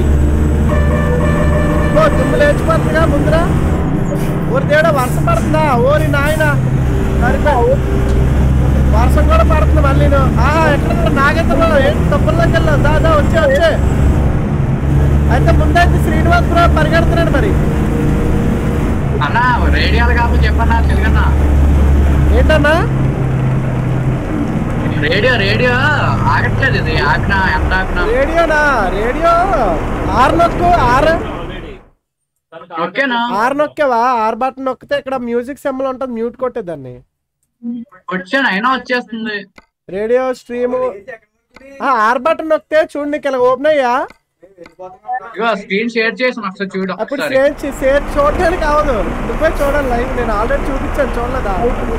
ఓ దుమ్ము లేచిపోతుందిగా ముందర ఊరి దేవుడా వర్షం పడుతుందా ఓరి నాయన సరిపోయి వర్షం కూడా పడుతుంది మళ్ళీ ఆహా ఎక్కడ నాగేంద్ర ఏంటి తప్పుల్లోకి వెళ్ళావు దాదా వచ్చే వచ్చే అయితే ముందైతే శ్రీనివాస్ బ్రో పరిగెడుతున్నాడు మరి అన్నా రేడియోలు కాకపోతే చెప్పన్నా తెలుగన్నా ఏంటన్నా రేడియో రేడియో ఆగట్లేదు ఇది ఆపినా ఎంత ఆపినా రేడియోనా రేడియో ఆర్ నొక్కు ఆర్ ఓకేనా ఆర్ నొక్కేవా ఆర్ బటన్ నొక్కితే ఇక్కడ మ్యూజిక్ సింబల్ ఉంటుంది మ్యూట్ కొట్టేదాన్ని వచ్చాను అయినా వచ్చేస్తుంది రేడియో స్ట్రీమ్ ఆర్ బటన్ నొక్కితే చూడు నీకు ఇలా ఓపెన్ అయ్యా ఇగో స్క్రీన్ షేర్ చేసి ఒకసారి చూడు అప్పుడు ఒకసారి షేర్ చే- షేర్ చూడడానికి అవదు నువ్వే చూడాలి లైవ్ నేను ఆల్రెడీ చూపించాను చూడలేదా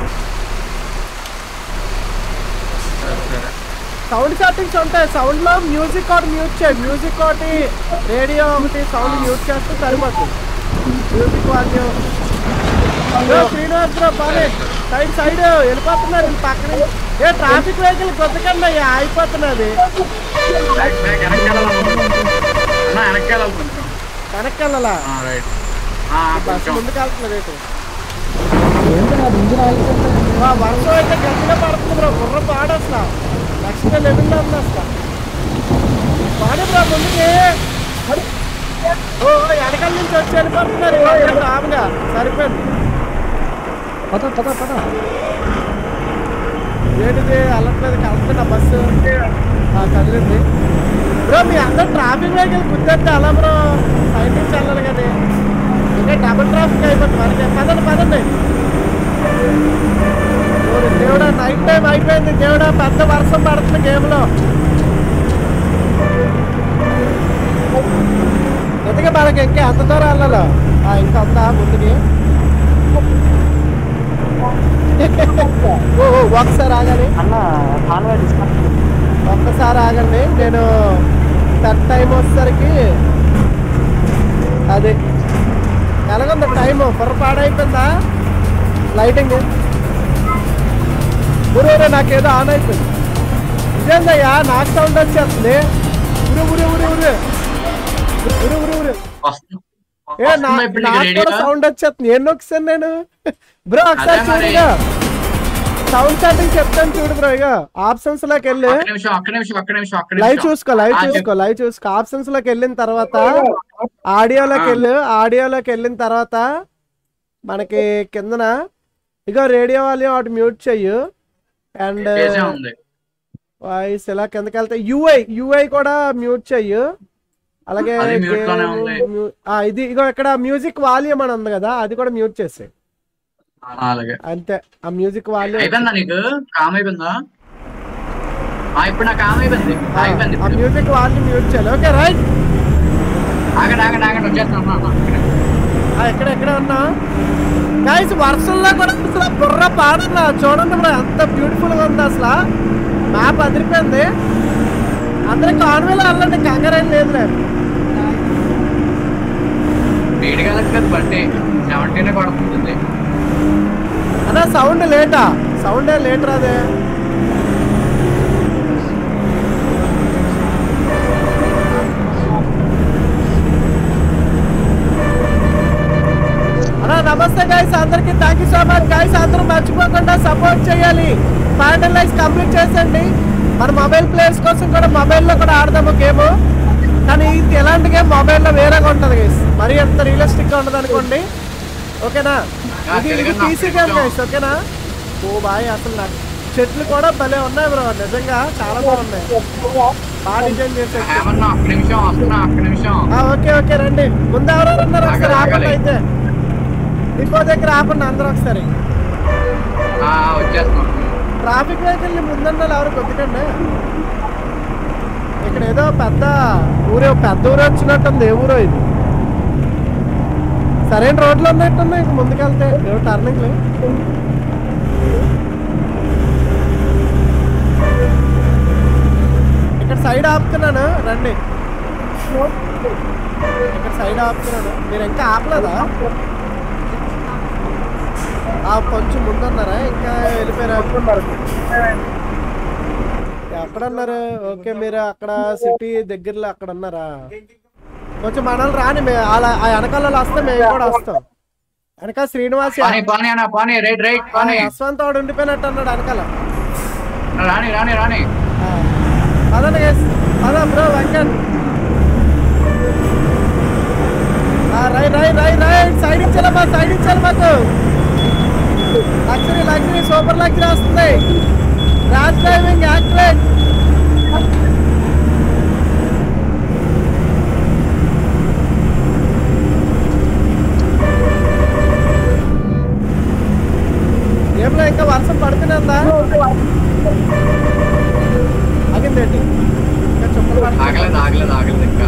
సరే. సౌండ్ సెట్టింగ్స్ ఉంటాయి సౌండ్ లో మ్యూజిక్ ఒకటి మ్యూట్ చేయి మ్యూజిక్ ఒకటి రేడియో ఒకటి సౌండ్ మ్యూట్ చేస్తే సరిపోతుంది మ్యూజిక్ వాల్యూ శ్రీనివాస్ బానే సైడ్ సైడ్ వెళ్ళిపోతున్నారు వీళ్ళు పక్కన ఏ ట్రాఫిక్ వెహికల్ కొత్తకండి అయ్యా అయిపోతున్నది బ్యాక్ బ్యాక్ వెనక్కి వెళ్ళాలనుకుంటున్నా. అన్నా, వెనక్కి వెళ్ళాలి కొంచెం వెనక్కి వెళ్ళాలా ఆ, రైట్ ఆ, బస్సు కొంచెం ముందుకు వెళ్తున్నది ఏంటి ఏంటి అది ఇంజిన్ ఆగిపోతే ఆ వర్షం అయితే గట్టిగా పడుతుంది బ్రో బుర్ర పాడు అసలు నెక్స్ట్ లెవెల్లో ఉంది అసలు పాడు బ్రో ముందుకి ఓ వెనకాల నుంచి వచ్చి వెళ్ళిపోతున్నారు ఇవాళ రాముగా సరిపోయింది పద పద పద ఏంటిది వెళ్ళట్లేదు కలుస్తున్న బస్సు ఆ, కదిలింది బ్రో మీ అందరు ట్రాఫిక్ వెహికల్ గుర్తెత్తే అలా బ్రో సైడ్ నుంచి వెళ్ళాలి కానీ ఇంకా డబుల్ ట్రాఫిక్ అయిపోతుంది మనకి పదండి పదండి ఓరి దేవుడా నైట్ టైం అయిపోయింది దేవుడా పెద్ద వర్షం పడుతుంది గేమ్ లో ఎందుకే మనకి ఇంకా ఎంత దూరం వెళ్ళాలి ఆ, ఇంకా ఉందా ముందుకి ఓ ఓ, ఒకసారి ఆగాలి అన్న కాన్వే డిస్కౌంట్ ఒక్కసారి ఆగండి నేను థర్డ్ టైం వచ్చేసరికి అది ఎలాగుంది టైం పొరపాడైపోయిందా లైటింగ్ ఊరే నాకేదో ఆన్ అయిపోయింది ఇదేందయ్యా నాకు సౌండ్ వచ్చేస్తుంది ఉరు ఉరు ఉరు ఉరు ఉరు ఉరు ఉరు వస్తుంది ఏ నా వస్తుందా ఇప్పుడు నీకు నాకు రేడియో కూడా సౌండ్ వచ్చేస్తుంది ఏం నొక్కిసాను నేను బ్రో ఒకసారి అదే మరి. చూడుగా సౌండ్ సెట్టింగ్ చెప్తాను చూడు బ్రో ఇక ఆప్షన్స్ లోకి వెళ్ళి ఒక్క నిమిషం ఒక్క నిమిషం ఒక్క నిమిషం ఒక్క లైవ్ నిమిషం చూసుకో లైవ్ ఆ, చెప్పు. చూసుకో లైవ్ చూసుకో ఆప్షన్స్ లోకి వెళ్ళిన తర్వాత ఆడియోలోకి ఆ. వెళ్ళు ఆడియోలోకి వెళ్ళిన తర్వాత మనకి కిందన ఇగో రేడియో వాల్యూమ్ ఒకటి మ్యూట్ చెయ్యు అండ్ చేసే ఉంది వాయిస్ ఇలా కిందకి వెళ్తే యూఐ యూఐ కూడా మ్యూట్ చెయ్యు అలాగే అది mute లోనే game ఉంది. mu- ఆ, ఇది ఇగో ఇక్కడ మ్యూజిక్ వాల్యూమ్ అని ఉంది కదా అది కూడా మ్యూట్ చేసే ఆ, అలాగే అంతే ఆ మ్యూజిక్ వాల్యూమ్ అయిపోయిందా నీకు కామ్ అయిపోయిందా ఆ, ఇప్పుడు నాకు కామ్ అయిపోయింది అయిపోయింది ఆ ఇప్పుడు మ్యూజిక్ వాల్యూమ్ మ్యూట్ చేయాలి ఓకే రైట్ ఆగండి ఆగండి ఆగండి వచ్చేస్తున్నా అన్న, అన్న. ఆ, ఎక్కడ ఎక్కడ ఉన్నా గైస్ వర్షంలో కూడా అసలు బుర్ర పాడుతున్నా చూడండి బ్రో ఎంత బ్యూటిఫుల్ గా ఉంది అసలు మ్యాప్ అదిరిపోయింది అందరికి కాన్వేలో వెళ్ళండి కంగారు ఏం లేదులే వేడిగా కదా బండి సెవెంటీనే పడుతుంది అన్నా సౌండ్ లేటా సౌండ్ ఏ లేట్ రాదే అన్నా నమస్తే గైస్ అందరికి thank you so much guys అందరూ మర్చిపోకుండా సపోర్ట్ చేయాలి ఫైనల్ లైఫ్ కంప్లీట్ చేసండి మన మొబైల్ ప్లేయర్స్ కోసం కూడా మొబైల్లో కూడా ఆడదాము గేమ్ కానీ ఇది ఎలాంటి గేమ్ మొబైల్లో వేరేగా ఉంటుంది గైస్ మరీ అంత రియలిస్టిక్ గా ఉండదు అనుకోండి ఓకేనా ఇది ఇది తెలుగు పీసీ గేమ్ గైస్ ఓకేనా ఓ బాయ్ అసలు నాకు చెట్లు కూడా భలే ఉన్నాయి బ్రో నిజంగా చాలా బాగున్నాయి బాగా డిజైన్ చేసేసి ఏమన్నా ఒక్క నిమిషం వస్తున్నా ఒక్క నిమిషం ఆ, ఓకే ఓకే రండి ముందు ఎవరెవరు ఉన్నారు ఒకసారి ఆగండి, ఆపండి ఆగండి. అయితే డిపో దగ్గర ఆపండి అందరూ ఒకసారి ఆ, వచ్చేస్తున్నా ట్రాఫిక్ వెహికల్ ముందున్న వాళ్ళు ఎవరు కొద్దికండి ఇక్కడ ఏదో పెద్ద ఊరే పెద్ద ఊరు వచ్చినట్టుంది ఏ ఊరో ఇది సరైన రోడ్లు ఉన్నట్టున్నాయి ఇంక ముందుకెళ్తే ఏవో టర్నింగ్లు ఇక్కడ సైడ్ ఆపుతున్నాను రండి ఇక్కడ సైడ్ ఆపుతున్నాను మీరు ఇంకా ఆపలేదా ఆ కొంచెం ముందున్నారా ఇంకా వెళ్ళిపోయారా ఎక్కడున్నారు ఓకే మీరు అక్కడ సిటీ దగ్గరలో అక్కడ ఉన్నారా కొంచెం మనల్ని రాని మే అలా- ఆ వెనకాల వస్తే మేము కూడా వస్తాం వెనక శ్రీనివాస్ పానీ పానీ అన్న పానీ రైట్ రైట్ ఆ పానీ యశ్వంత్ వాడు ఉండిపోయినట్టు అన్నాడు వెనకాల రాని రాని రాని ఆ. పదండి గైస్ పద బ్రో వెంకట్ ఆ, రై రై రై రై సైడ్ ఇచ్చారమ్మా సైడ్ ఇచ్చారు మాకు లగ్జరీ లగ్జరీ సూపర్ లగ్జరీ వస్తుంది ర్యాష్ డ్రైవింగ్ యాక్టివేట్ ఏంలో ఇంకా వర్షం పడుతూనే ఉందా ఆగిందేంటి ఇంకా చుక్కలు పడుతున్నాయి. ఆగలేదు ఆగలేదు ఆగలేదు ఇంకా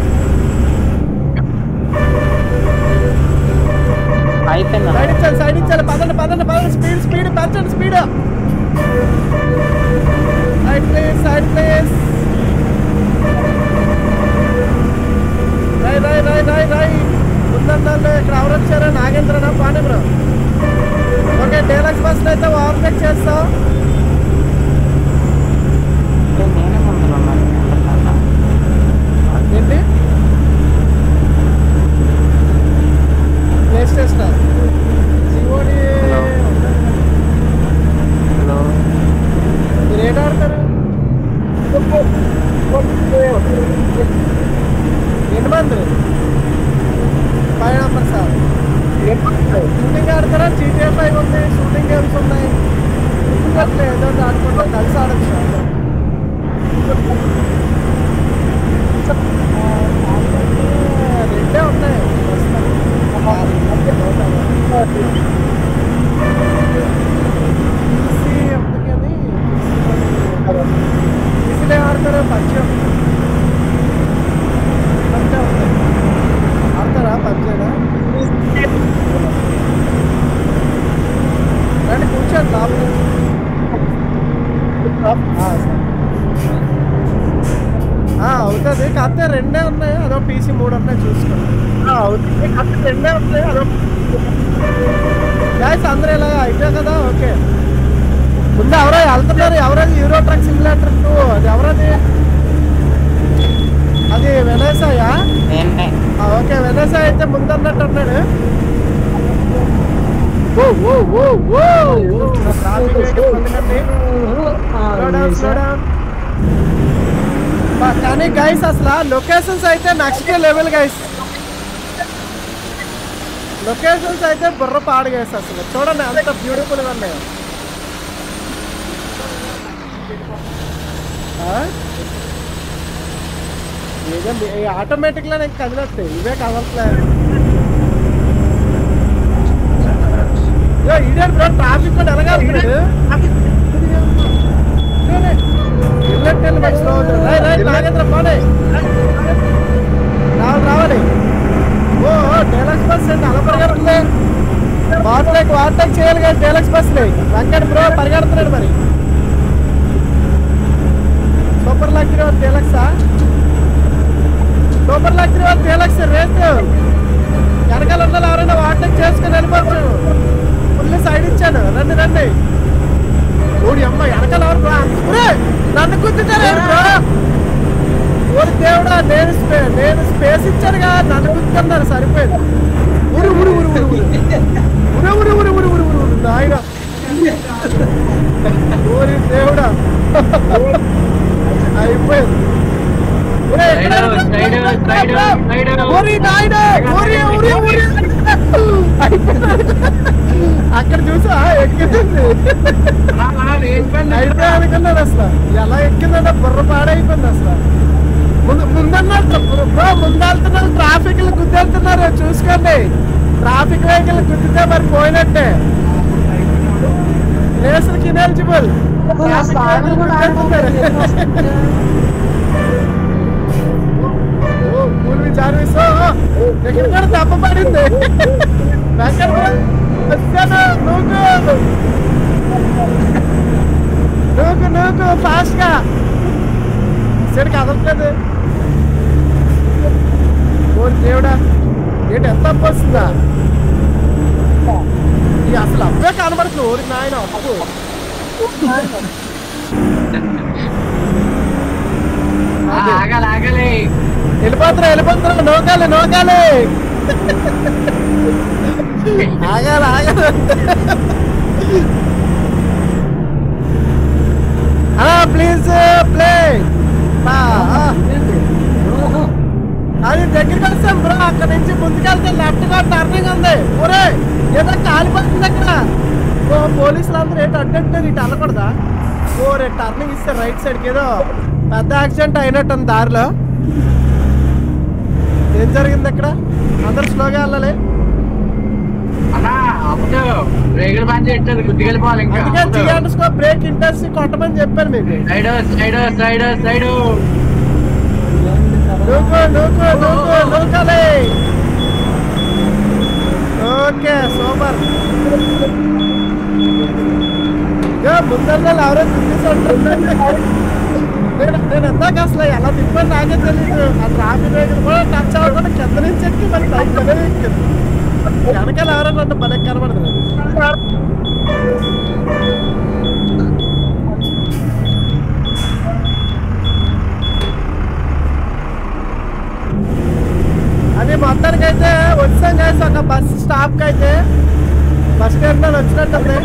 అయిపోయింది సైడ్ ఇచ్చాలి సైడ్ ఇచ్చాలి పదండి పదండి పదండి స్పీడ్ స్పీడ్ పెంచండి speed side place side place రై రై రై రై రై ముందన్నాళ్ళు ఇక్కడ ఎవరు వచ్చారో నాగేంద్రనా పానే బ్రో ఓకే డీలక్స్ బస్ అయితే ఓవర్టేక్ చేస్తాం నేనే ముందులో ఉన్నాను ఏంటి PlayStation COD hello. Hello మీరు ఏం ఆడతారు ఎన్ని మంది ఫైవ్ నంబర్ సార్ షూటింగ్ ఆడతారా జీటీఏ ఫైవ్ ఉంది షూటింగ్ గేమ్స్ ఉన్నాయి అట్లా ఏదో ఒకటి ఆడుకుంటాం కలిసి ఆడచ్చు రెండే ఉన్నాయి PC ఎందుకని పీసీలో ఆడతారు పరిచయం అంతే ఉంటాయి ఆడతారా పరిచయనా రండి కూర్చోండి లోపల ఆ, సరే. ఆ, అవుతుంది కాకపోతే రెండే ఉన్నాయి అదో పీసీ మూడు ఉన్నాయి చూసుకోండి అవుతుంది కాకపోతే రెండే ఉన్నాయి అదో గాయస్ అందరూ ఇలా అయిపోయా కదా ఓకే ముందు ఎవరో వెళ్తున్నారు ఎవరది యూరో ట్రక్ సిమ్యులేటర్ టూ అది ఎవరది అది వెనసాయా నేనే ఓకే వెనసాయ్ అయితే ముందు అన్నట్టు అన్నాడు ఓ ఓ ఓ ఓ ఓ ట్రాఫిక్ వెహికల్స్ ఎందుకండి స్లో డౌన్ స్లో డౌన్ బా- కానీ గైస్ అసలు లొకేషన్స్ అయితే నెక్స్ట్ లెవెల్ గైస్ లొకేషన్స్ అయితే బుర్ర పాడు గైస్ అసలు చూడండి అంత బ్యూటిఫుల్ గా ఉన్నాయి ఆ? ఏదో ఆటోమేటిక్ గా నాకు కదిలేస్తాయి ఇవే కదలట్లేదు ఇదే బ్రో ట్రాఫిక్ కూడా ఎలాగా వెళ్ళట్టు మరి స్లో రై రై నాగేంద్ర పోనీ రావాలి రావాలి ఓ డైలాక్స్ బస్ అండి అలా పరిగెడుతుంది వార్టేక్ వార్టేక్ చేయాలి కానీ డైలాక్స్ బస్ వెంకట్ బ్రో పరిగెడుతున్నాడు మరి సూపర్ లక్కీ రోడ్ డైలాక్సా super luxury road deluxe race వెనకాల ఉన్న వాళ్ళు ఎవరైనా వార్టేక్ చేసుకుని వెళ్ళిపోవచ్చు ఫుల్ సైడ్ ఇచ్చాను రండి రండి ఓడి అమ్మ వెనకాల ఎవరు బ్రో ఒరే, నన్ను గుర్తుంటారు బ్రో ఓరి దేవుడా నేను స్పే నేను స్పేస్ ఇచ్చానుగా నన్ను గుర్తున్నారు సరిపోయింది ఉరి ఉరి ఉరి ఉరి ఉరి ఉరి ఉరి ఉరి ఉరి ఉరి ఉరి ఉరి నాయన ఓరి దేవుడా అయిపోయింది ఒరే, ఎక్కడ Side, side, side, side. ఓరి నాయన ఓరి ఓరి ఓరి అక్కడ చూసా ఎక్కింది అయితే అనుకున్నాను అసలు ఎలా ఎక్కిందంటే బుర్ర పాడైపోయింది అసలు ముందు ముందన్నారు బ్రో ముందెళ్తున్నారు ట్రాఫిక్ గుద్దెళ్తున్నారు చూసుకోండి ట్రాఫిక్ వెహికల్ గుద్దితే మరి పోయినట్టే రేసులకి ఇనెలిజిబుల్ పూర్వి జాన్వీస్ ఎక్కడ కూడా దెబ్బ పడింది వెంకట వచ్చాను నూకు నూకు నూకు ఫాస్ట్ గా సరే కదలట్లేదు ఓ దేవుడా ఏంటి ఎంత అప్పు వస్తుందా ఈ అసలు అప్పే కనబడుతుంది ఓరి నాయన అప్పు ఆగాలి ఆగాలి వెళ్ళిపోతున్నా వెళ్ళిపోతున్నా నోకాలి నోకాలి ఆగాలి ఆగాలి ప్లీజ్ ప్లే అది దగ్గరికి వస్తాం బ్రో అక్కడ నుంచి ముందుకెళ్తే లెఫ్ట్ గా టర్నింగ్ ఉంది ఒరే ఏదో కాలిపోతుంది అక్కడ ఓ పోలీసులు అందరూ ఏంటి అడ్డంటారు ఇటు అనకూడదా ఓ రే టర్నింగ్ ఇస్తే రైట్ సైడ్కి ఏదో పెద్ద యాక్సిడెంట్ అయినట్టుంది దారిలో ఏం జరిగింది అక్కడ అందరు స్లోగా వెళ్ళాలి అన్నా అప్పుడు రేగులు పని చేయట్లేదు గుర్తుకెళ్ళిపోవాలి ఇంకా అందుకే జియాండ్ స్కో బ్రేక్ ఇంటర్సి కొట్టమని చెప్పాను మీకు సైడ్ సైడ్ సైడ్ సైడ్ నూకు నూకు నూకు నూకాలి ఓకే సూపర్ ఇంకా ముందర ఎవరో తిప్పేసి నేను నేను ఎందాక అసలు ఎలా తిప్పాను నాకే తెలియదు ఆ ట్రాఫిక్ రేకులు కూడా టచ్ అవ్వకుండా కింద నుంచి ఎక్కి మరి బైక్ భలే ఎక్కింది వెనకాల ఎవరైనా అంటే భలే కనబడదు నాకు. అది మొత్తానికి అయితే వచ్చాం guys ఒక బస్ స్టాప్ కి అయితే బస్ స్టాండ్ లో వచ్చినట్టుంది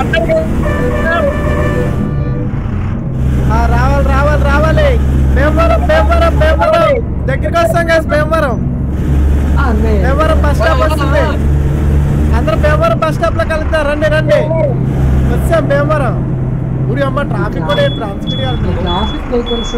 ఆ, రావాలి రావాలి రావాలి భీమవరం భీమవరం భీమవరం దగ్గరికి వస్తాం guys Bhimavaram Bhimavaram bus stop వస్తుంది అందరూ భీమవరం బస్ స్టాప్ లో కలుగుతారు రండి రండి వచ్చాం భీమవరం ఊరి అమ్మ ట్రాఫిక్ కూడా transmit traffic vehicles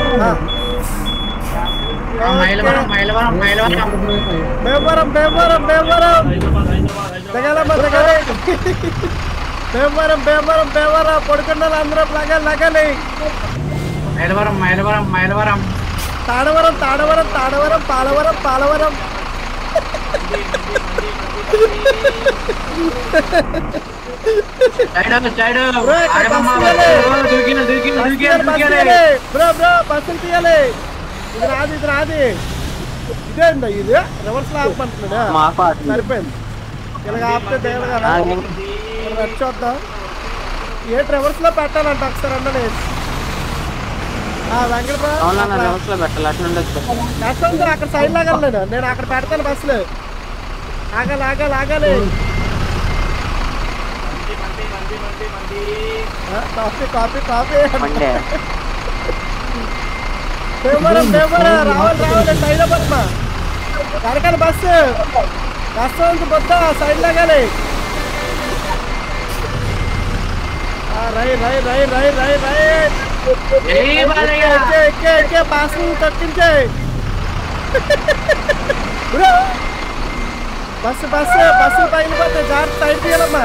Mylavaram Mylavaram Mylavaram Bhimavaram Bhimavaram Bhimavaram దిగాలమ్మా దిగాలి భీమవరం భీమవరం భీమవరం పడుకున్న అందరూ లగాలి లగాలి Mylavaram Mylavaram Mylavaram Tadavaram Tadavaram Tadavaram Palavaram Palavaram side side bro, ఇక్కడ ఆగమమ్మా, బస్సు తీయాలి. దూకిన దూకిన బస్సు దూకిన తీయాలి, బస్సు దూకిన తీయాలి. బ్రో బ్రో బస్సులు తీయాలి ఇది రాదు ఇది రాదు ఇదేందా ఇది రివర్స్ లో ఆపమంటున్నాడా మాకు అటు. సరిపోయింది ఇలాగ ఆపితే దిగదు కదా ఆ, నేను- రెడ్ చూద్దాం ఏ రివర్స్ లో పెట్టాలంట ఒకసారి అన్నది వెంకటరావు అవునా రివర్స్ లో పెట్టాలి అటు నుండి వచ్చి యశ్వంత్ అక్కడ సైడ్ లాగలేడు నేను అక్కడ పెడతాను బస్సులు ఆగాలి ఆగాలి ఆగాలి ఆ, కాఫీ కాఫీ కాఫీ మండే భీమవరం భీమవరం రావాలి రావాలి సైడ్ పద్మా వెనకాల బస్సు యశ్వంత్ బొద్ద సైడ్ లాగాలి ఆ, రై రై రై రై రై రై ఏయ్ బాలయ్య. ఎక్కే ఎక్కే ఎక్కే పాస్ తొక్కించే బ్రో బస్సు బస్సు బస్సు పగిలిపోతే జాగ్రత్త సైడ్ తీయాలమ్మా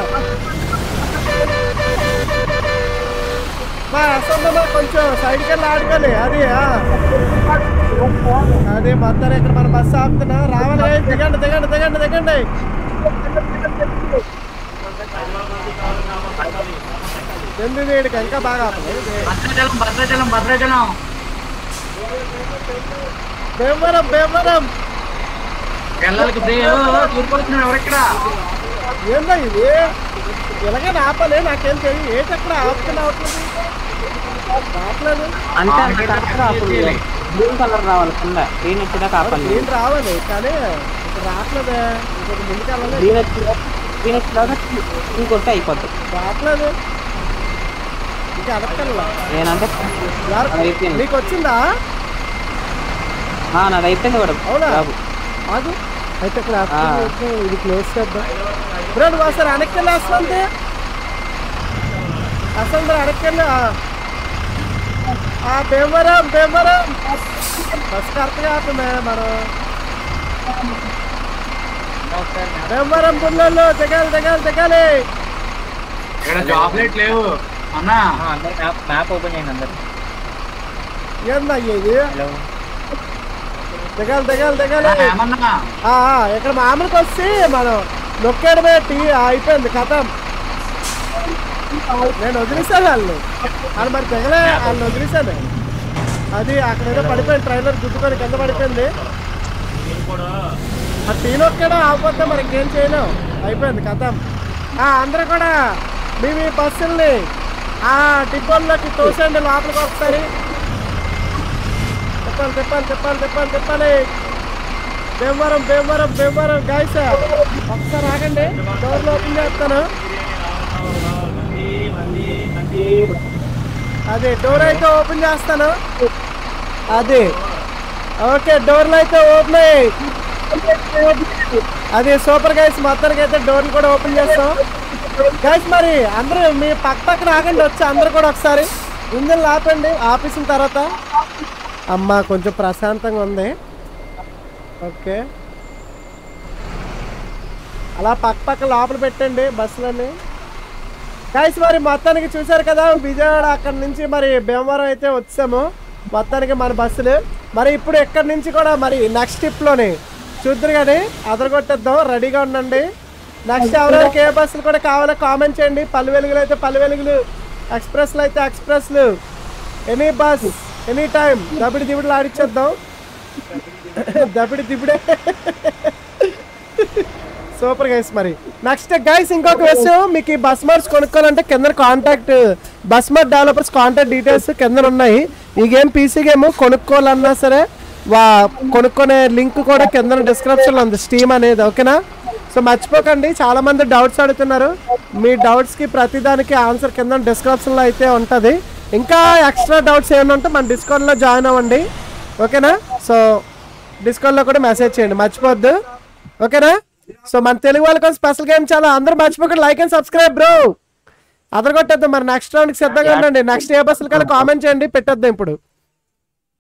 మా అసలు కొంచెం సైడ్కి వెళ్ళి ఆడుకోవాలి అది ఆ. అది మొత్తం ఇక్కడ మన బస్సు ఆపుతున్నా రావాలి దిగండి దిగండి దిగండి దిగండి ఎందుకు వీడికి ఇంకా బాగా ఆపలేదు భద్రాచలం భద్రాచలం భద్రాచలం భీమవరం భీమవరం పిల్లలకి తూర్పడుతున్నాడు ఎవరిక్కడ ఏందో ఇది ఇలాగే ఆపలే నాకేం తెలియదు ఏంటి అక్కడ ఆపుతున్నా అవట్లేదు రావట్లేదు అంటే అంత కరెక్ట్ అప్పుడు గ్రీన్ కలర్ రావాలి కింద గ్రీన్ వచ్చేదాకా ఆపాలి గ్రీన్ రావాలి కానీ ఇప్పుడు రావట్లేదే ఇప్పుడు ముందుకు వెళ్ళలేదు గ్రీన్ వచ్చి గ్రీన్ వచ్చేదాకా ఇంకొట్టి అయిపోద్ది రావట్లేదు ఇంకా అడగల్లా నేనంటే అది అయిపోయింది నీకు వచ్చిందా ఆ, నాది అయిపోయింది కూడా అవునా? బాబు ఆగు అయితే ఇక్కడ ఆ. ఆపుతుంది. ఇది క్లోజ్ చేద్దాం బ్రో నువ్వు అసలు వెనక్కి వస్తుంది అసలు వెనక్కి ఆ భీమవరం భీమవరం బస్ కరెక్ట్గా ఆపమే మనం భీమవరం పుల్లలు దిగాలి దిగాలి దిగాలి ఇక్కడ చాక్లెట్ లేవు అన్నా అందరు మ్యాప్ మ్యాప్ ఓపెన్ చేయండి అందరు ఏందా ఇది హలో దిగాలి దిగాలి దిగాలి ఏమన్నా ఆ, ఆ, ఇక్కడ మామూలుకి వచ్చి మనం నొక్కేయడమే టీ అయిపోయింది కథం నేను వదిలేసాను వాళ్ళని వాళ్ళు మరి దిగలే వాళ్ళని వదిలేసాను అది అక్కడ ఏదో పడిపోయింది ట్రైలర్ గుద్దుకొని కింద పడిపోయింది ఆ టీ నొక్కాడో ఆగిపోతే మరి ఇంకేం చేయలేం అయిపోయింది కథం ఆ, అందరూ కూడా మీ మీ బస్సుల్ని ఆ డిపోల్లోకి తోసండి లోపలికి ఒకసారి తిప్పాలి తిప్పాలి తిప్పాలి తిప్పాలి తిప్పాలి భీమవరం భీమవరం భీమవరం గాయస్ ఒకసారి ఆగండి డోర్లు ఓపెన్ చేస్తాను అది డోర్ అయితే ఓపెన్ చేస్తాను అది ఓకే డోర్లు అయితే ఓపెన్ అయ్యాయి అది సూపర్ గైస్ మొత్తానికి అయితే డోర్లు కూడా ఓపెన్ చేస్తాం గైస్ మరి అందరూ మీ పక్క పక్కన ఆగండి వచ్చి అందరు కూడా ఒకసారి ఇంజన్ ఆపండి ఆపేసిన తర్వాత అమ్మ కొంచెం ప్రశాంతంగా ఉంది ఓకే అలా పక్క పక్క లోపల పెట్టండి బస్సులని గైస్ మరి మొత్తానికి చూశారు కదా విజయవాడ అక్కడ నుంచి మరి భీమవరం అయితే వచ్చాము మొత్తానికి మన బస్సులు మరి ఇప్పుడు ఎక్కడి నుంచి కూడా మరి నెక్స్ట్ ట్రిప్లోని చూద్దరు కానీ అదరగొట్టేద్దాం రెడీగా ఉండండి నెక్స్ట్ ఎవరెవరికి ఏ బస్సులు కూడా కావాలో కామెంట్ చేయండి పలు వెలుగులు అయితే పలు వెలుగులు ఎక్స్ప్రెస్లు అయితే ఎక్స్ప్రెస్లు ఎనీ బస్ ఎనీ టైం దబిడి దిబిడిలు ఆడిచ్చేద్దాం దబిడి దిబిడే సూపర్ గైస్ మరి నెక్స్ట్ గైస్ ఇంకొక విషయం మీకు ఈ బస్ మార్ట్స్ కొనుక్కోవాలంటే కింద contact bus mod developers contact details కింద ఉన్నాయి ఈ గేమ్ పీసీ గేమ్ కొనుక్కోవాలన్నా సరే వా కొనుక్కునే లింక్ కూడా కింద డిస్క్రిప్షన్లో ఉంది స్టీమ్ అనేది ఓకేనా సో మర్చిపోకండి చాలా మంది డౌట్స్ అడుగుతున్నారు మీ డౌట్స్కి ప్రతిదానికి ఆన్సర్ కింద డిస్క్రిప్షన్లో అయితే ఉంటుంది ఇంకా ఎక్స్ట్రా డౌట్స్ ఏమైనా ఉంటే మన డిస్కౌంట్లో జాయిన్ అవ్వండి ఓకేనా సో డిస్కౌంట్లో కూడా మెసేజ్ చేయండి మర్చిపోద్దు ఓకేనా సో మన తెలుగు వాళ్ళ కోసం స్పెషల్ గేమ్ చాలా అందరూ మర్చిపోకండి లైక్ అండ్ సబ్స్క్రైబ్ బ్రో అదరగొట్టేద్దాం మరి నెక్స్ట్ రౌండ్కి సిద్ధంగా ఉండండి నెక్స్ట్ ఏ బస్సులు కల్లా కామెంట్ చేయండి పెట్టేద్దాం ఇప్పుడు